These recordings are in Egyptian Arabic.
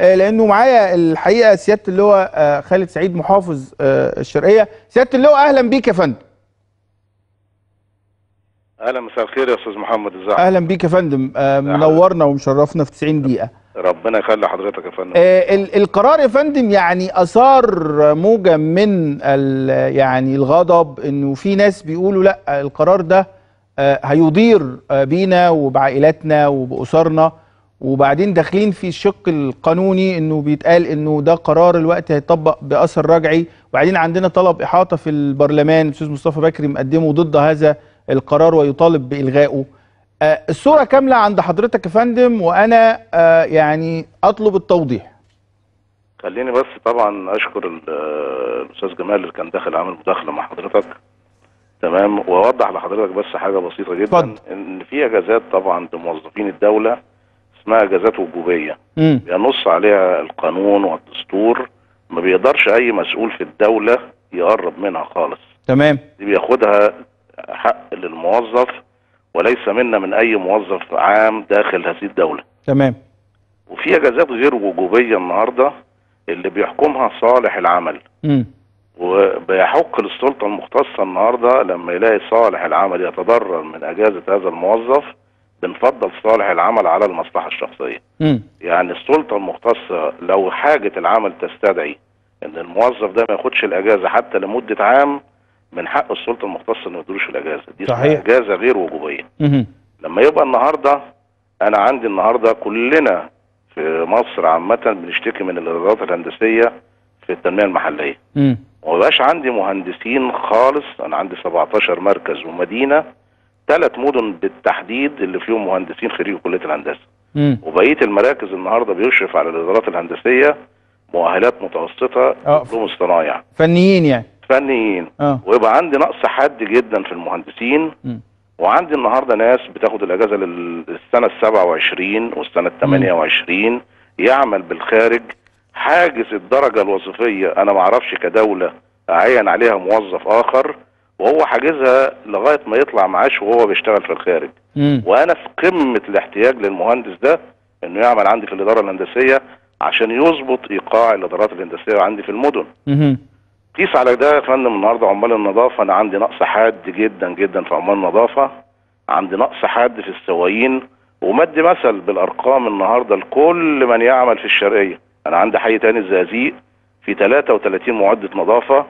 آه، لانه معايا الحقيقه سياده اللواء آه، خالد سعيد محافظ آه، الشرقيه سياده اللواء اهلا بيك يا فندم اهلا مساء الخير يا استاذ محمد ازيك اهلا بيك يا فندم آه، منورنا ومشرفنا في 90 دقيقه ربنا يخلي حضرتك يا فندم آه، ال- القرار يا فندم يعني اثار موجه من ال- يعني الغضب انه في ناس بيقولوا لا القرار ده آه، هيضير آه، بينا وبعائلاتنا وباسرنا وبعدين داخلين في الشق القانوني انه بيتقال انه ده قرار الوقت هيطبق باثر رجعي وبعدين عندنا طلب احاطه في البرلمان الاستاذ مصطفى بكري مقدمه ضد هذا القرار ويطالب بالغائه آه، الصورة كاملة عند حضرتك يا فندم وأنا آه، يعني أطلب التوضيح خليني بس طبعا اشكر ال- آه، الاستاذ جمال اللي كان داخل عامل مداخله مع حضرتك تمام واوضح لحضرتك بس حاجه بسيطه جدا اتفضل. ان في اجازات طبعا لموظفين الدوله اسمها اجازات وجوبيه مم. بينص عليها القانون والدستور ما بيقدرش اي مسؤول في الدوله يقرب منها خالص تمام دي بياخدها حق للموظف وليس منا من اي موظف عام داخل هذه الدوله تمام وفي اجازات غير وجوبيه النهارده اللي بيحكمها صالح العمل مم. وبيحق للسلطه المختصه النهارده لما يلاقي صالح العمل يتضرر من اجازه هذا الموظف بنفضل صالح العمل على المصلحه الشخصيه مم. يعني السلطه المختصه لو حاجه العمل تستدعي ان الموظف ده ما ياخدش الاجازه حتى لمده عام من حق السلطه المختصه انه يدروش الاجازه دي اسمها صحيح. اجازه غير وجوبيه مم. لما يبقى النهارده انا عندي النهارده كلنا في مصر عامه بنشتكي من الادارات الهندسيه في التنميه المحليه مم. وما بقاش عندي مهندسين خالص انا عندي 17 مركز ومدينه ثلاث مدن بالتحديد اللي فيهم مهندسين خريج كليه الهندسه مم. وبقيه المراكز النهارده بيشرف على الادارات الهندسيه مؤهلات متوسطه اه دبلوم الصنايع فنيين يعني فنيين اه ويبقى عندي نقص حاد جدا في المهندسين مم. وعندي النهارده ناس بتاخد الاجازه للسنه ال 27 والسنه ال 28 يعمل بالخارج حاجز الدرجه الوظيفيه انا ما اعرفش كدوله اعين عليها موظف اخر وهو حاجزها لغايه ما يطلع معاش وهو بيشتغل في الخارج مم. وانا في قمه الاحتياج للمهندس ده انه يعمل عندي في الاداره الهندسيه عشان يظبط ايقاع الادارات الهندسيه عندي في المدن مم. قيس على ده يا فندم النهارده عمال النظافه انا عندي نقص حاد جدا جدا في عمال النظافه عندي نقص حاد في السواقين ومدي مثل بالارقام النهارده لكل من يعمل في الشرقيه انا عندي حي تاني الزقازيق في 33 معده نظافه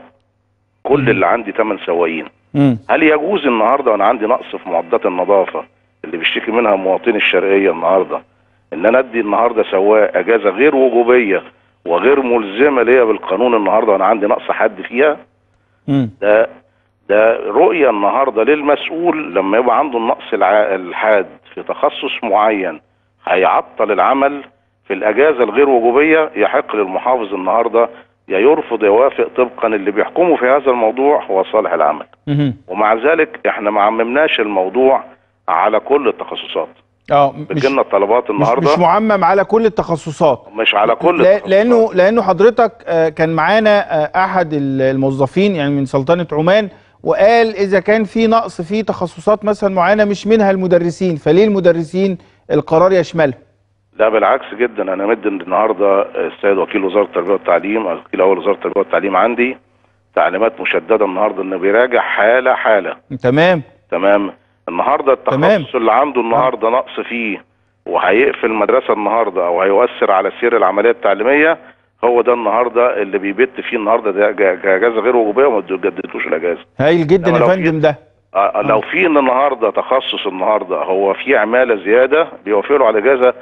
كل اللي عندي 8 سواقين مم. هل يجوز النهارده وانا عندي نقص في معدات النظافه اللي بيشتكي منها مواطني الشرقيه النهارده ان انا ادي النهارده سواق اجازه غير وجوبيه وغير ملزمه ليا بالقانون النهارده وانا عندي نقص حد فيها مم. ده ده رؤيه النهارده للمسؤول لما يبقى عنده النقص الع- الحاد في تخصص معين هيعطل العمل في الاجازه الغير وجوبيه يحق للمحافظ النهارده يا يرفض يوافق طبقا اللي بيحكمه في هذا الموضوع هو صالح العمل مم. ومع ذلك احنا ما عممناش الموضوع على كل التخصصات اه مش بتجيلنا الطلبات مش, النهارده مش معمم على كل التخصصات مش على كل لا- التخصصات. لانه لانه حضرتك آه، كان معانا آه، احد ال- الموظفين يعني من سلطنه عمان وقال اذا كان في نقص في تخصصات مثلا معينه مش منها المدرسين فليه المدرسين القرار يشملها لا بالعكس جدا انا مد النهارده السيد وكيل وزاره التربيه والتعليم أو وكيل اول وزاره التربيه والتعليم عندي تعليمات مشدده النهارده انه بيراجع حاله حاله تمام تمام النهارده تمام. التخصص اللي عنده النهارده نقص فيه وهيقفل المدرسه النهارده او هيؤثر على سير العمليه التعليميه هو ده النهارده اللي بيبت فيه النهارده ده جا- جا- اجازه غير وجوبيه وما تجددوش الاجازه هايل جدا إنما يا لو في- فندم ده آه، لو في إن النهارده تخصص النهارده هو في عماله زياده بيوافقوا له على اجازه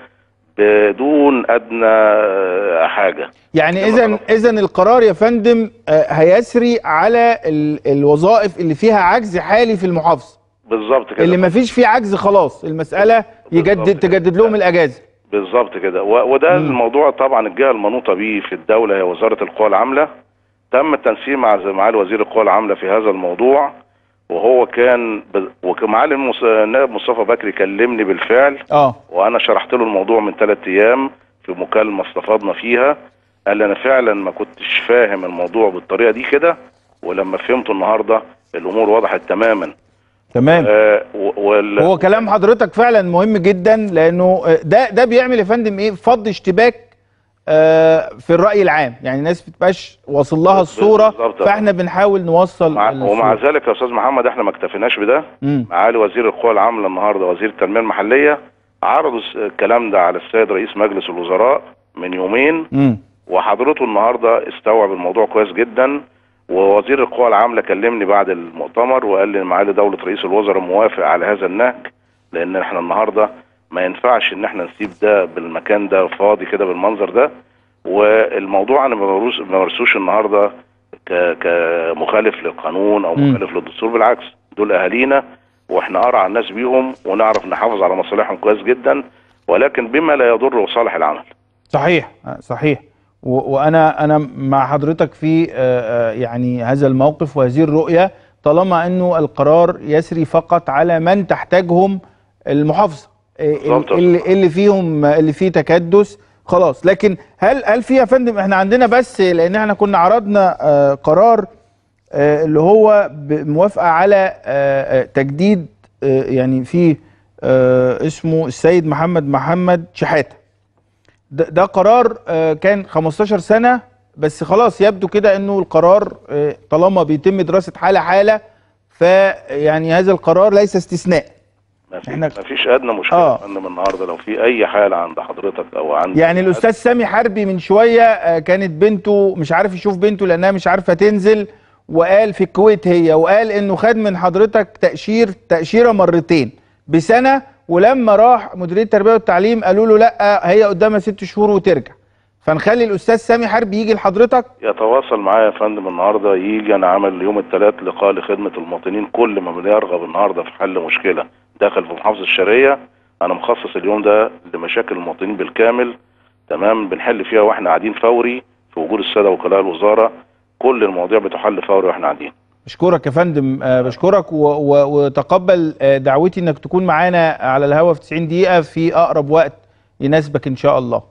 بدون ادنى آه، حاجه يعني لما اذا خلاص. اذا القرار يا فندم آه، هيسري على ال- الوظائف اللي فيها عجز حالي في المحافظه بالظبط كده اللي ما فيش فيه عجز خلاص المساله يجدد بالظبط تجدد كده. لهم الاجازه بالظبط كده و- وده مم. الموضوع طبعا الجهه المنوطه به في الدوله هي وزاره القوى العامله تم التنسيق مع معالي وزير القوى العامله في هذا الموضوع وهو كان ب... ومعالي المس... النائب مصطفى بكري كلمني بالفعل اه وانا شرحت له الموضوع من ثلاث ايام في مكالمه استفدنا فيها قال لي انا فعلا ما كنتش فاهم الموضوع بالطريقه دي كده ولما فهمته النهارده الامور وضحت تماما تمام آه و- وال... هو كلام حضرتك فعلا مهم جدا لانه آه، ده ده بيعمل يا فندم ايه فض اشتباك آه، في الراي العام يعني الناس بتبقاش واصل لها الصوره بالظبط. فاحنا بنحاول نوصل مع الصورة. ومع ذلك يا استاذ محمد احنا ما اكتفيناش بده مم. معالي وزير القوى العامله النهارده وزير التنميه المحليه عرضوا الس- الكلام ده على السيد رئيس مجلس الوزراء من يومين مم. وحضرته النهارده استوعب الموضوع كويس جدا ووزير القوى العامله كلمني بعد المؤتمر وقال لي معالي دوله رئيس الوزراء موافق على هذا النهج لان احنا النهارده ما ينفعش ان احنا نسيب ده بالمكان ده فاضي كده بالمنظر ده والموضوع انا ما بمارس- ما بمارسوش النهارده ك- كمخالف للقانون او مم. مخالف للدستور بالعكس دول اهالينا واحنا ارعى الناس بيهم ونعرف نحافظ على مصالحهم كويس جدا ولكن بما لا يضر صالح العمل صحيح آه، صحيح و- وانا انا مع حضرتك في آه، آه، يعني هذا الموقف وهذه الرؤيه طالما انه القرار يسري فقط على من تحتاجهم المحافظه آه، بالظبط. اللي اللي فيهم اللي فيه تكدس خلاص لكن هل هل في يا فندم احنا عندنا بس لان احنا كنا عرضنا آه، قرار آه، اللي هو موافقه على آه، آه، تجديد آه، يعني في آه، اسمه السيد محمد محمد شحاته ده, ده قرار آه، كان 15 سنة بس خلاص يبدو كده انه القرار آه، طالما بيتم دراسة حالة حالة فيعني هذا القرار ليس استثناء ما في إحنا- ما فيش ادنى مشكله آه. يا فندم النهارده لو في اي حاله عند حضرتك او عند يعني الاستاذ سامي حربي من شوية آه، كانت بنته مش عارف يشوف بنته لانها مش عارفة تنزل وقال في الكويت هي وقال انه خد من حضرتك تأشير تأشيرة مرتين بسنة ولما راح مديرية التربية والتعليم قالوا له لا هي قدامها ست شهور وترجع فنخلي الاستاذ سامي حربي يجي لحضرتك يتواصل معايا يا فندم النهارده يجي انا عامل يوم الثلاث لقاء لخدمه المواطنين كل ما بيرغب النهارده في حل مشكله داخل في محافظه الشرقيه انا مخصص اليوم ده لمشاكل المواطنين بالكامل تمام بنحل فيها واحنا قاعدين فوري في وجود الساده وكلاء الوزاره كل المواضيع بتحل فوري واحنا قاعدين بشكرك يا فندم آه، بشكرك و- و- وتقبل آه، دعوتي انك تكون معانا على الهوا في 90 دقيقة في اقرب وقت يناسبك ان شاء الله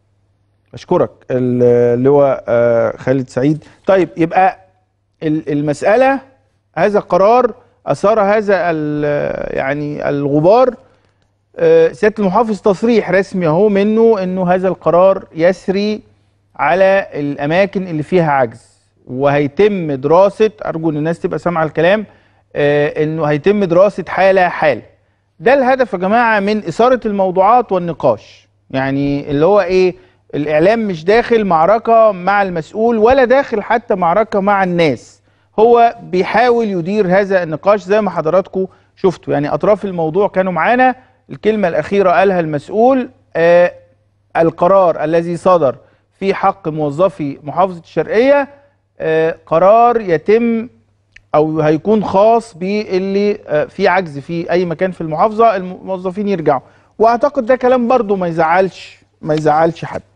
بشكرك اللواء آه، خالد سعيد طيب يبقى ال- المسألة هذا القرار أثار هذا ال- يعني الغبار آه، سيادة المحافظ تصريح رسمي اهو منه انه هذا القرار يسري على الاماكن اللي فيها عجز وهيتم دراسة ارجو ان الناس تبقى سامعة الكلام آه، انه هيتم دراسة حالة حالة ده الهدف يا جماعة من اثارة الموضوعات والنقاش يعني اللي هو ايه الاعلام مش داخل معركة مع المسؤول ولا داخل حتى معركة مع الناس هو بيحاول يدير هذا النقاش زي ما حضراتكم شفتوا يعني اطراف الموضوع كانوا معانا الكلمة الاخيرة قالها المسؤول آه القرار الذي صدر في حق موظفي محافظة الشرقية آه قرار يتم او هيكون خاص باللي آه، في عجز في اي مكان في المحافظه الموظفين يرجعوا واعتقد ده كلام برضو ما يزعلش ما يزعلش حد